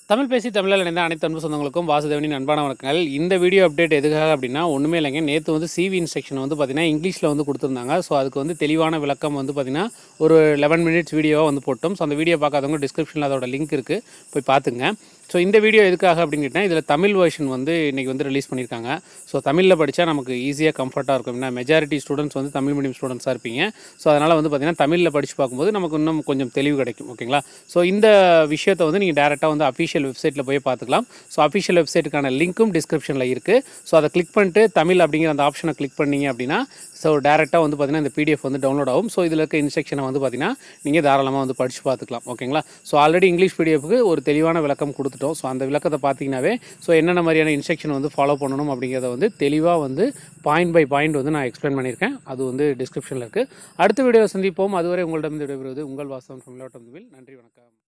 தமிழ் பேசி தமிழில் இணைந்த அனைத்து அன்பு சொந்தங்களுக்கும் வாசுதேவனின் அன்பான வணக்கங்கள் இந்த வீடியோ அப்டேட் எதுக்காக அப்படின்னா ஒன்றுமே இல்லைங்க நேற்று வந்து சிவி இன்ஸ்ட்ரக்ஷன் வந்து பார்த்தீங்கன்னா இங்கிலீஷில் வந்து கொடுத்துருந்தாங்க ஸோ அதுக்கு வந்து தெளிவான விளக்கம் வந்து பார்த்தீங்கன்னா ஒரு லெவன் மினிட்ஸ் வீடியோவாக வந்து போட்டோம் ஸோ அந்த வீடியோ பார்க்காதவங்க டிஸ்கிரிப்ஷனில் அதோட லிங்க் இருக்குது போய் பார்த்துங்க ஸோ இந்த வீடியோ எதுக்காக அப்படின்னு கேட்டால் இதில் தமிழ் வெர்ஷன் வந்து இன்றைக்கி வந்து ரிலீஸ் பண்ணியிருக்காங்க ஸோ தமிழில் படித்தா நமக்கு ஈஸியாக கம்ஃபர்ட்டாக இருக்கும் ஏன்னா மெஜாரிட்டி ஸ்டூடெண்ட்ஸ் வந்து தமிழ் மீடியம் ஸ்டூடெண்ட்ஸாக இருப்பீங்க ஸோ அதனால் வந்து பார்த்திங்கன்னா தமிழில் படித்து பார்க்கும்போது நமக்கு இன்னும் கொஞ்சம் தெளிவு கிடைக்கும் ஓகேங்களா ஸோ இந்த விஷயத்தை வந்து நீங்கள் டேரெக்டாக வந்து அஃபிஷியல் வெப்சைட்டில் போய் பார்த்துக்கலாம் ஸோ அஃபிஷியல் வெப்சைட்டுக்கான லிங்க்கும் டிஸ்கிரிப்ஷனில் இருக்குது ஸோ அதை கிளிக் பண்ணிட்டு தமிழ் அப்படிங்கிற அந்த ஆப்ஷனை கிளிக் பண்ணீங்க அப்படின்னா ஸோ டேரெக்டாக வந்து பார்த்தீங்கன்னா இந்த பிடிஎஃப் வந்து டவுன்லோட் ஆகும் ஸோ இதில் இருக்க இன்ஸ்ட்ரக்ஷனை வந்து பார்த்தீங்கன்னா நீங்கள் தாராளமாக வந்து படித்து பார்த்துக்கலாம் ஓகேங்களா ஸோ ஆல்ரெடி இங்கிலீஷ் பிடிஎஃப்க்கு ஒரு தெளிவான விளக்கம் கொடுத்துட்டோம் ஸோ அந்த விளக்கத்தை பார்த்தீங்கன்னாவே ஸோ என்னென்ன மாதிரியான இன்ஸ்ட்ரக்ஷன் வந்து ஃபாலோ பண்ணணும் அப்படிங்கிறத வந்து தெளிவாக வந்து பாயிண்ட் பை பாயிண்ட் வந்து நான் எக்ஸ்பிளைன் பண்ணியிருக்கேன் அது வந்து டிஸ்கிரிப்ஷனில் இருக்குது அடுத்த வீடியோ சந்திப்போம் அதுவரை உங்களிடம் விடைபெறுவது உங்கள் வாசம் தமிழோட்டம் நன்றி வணக்கம்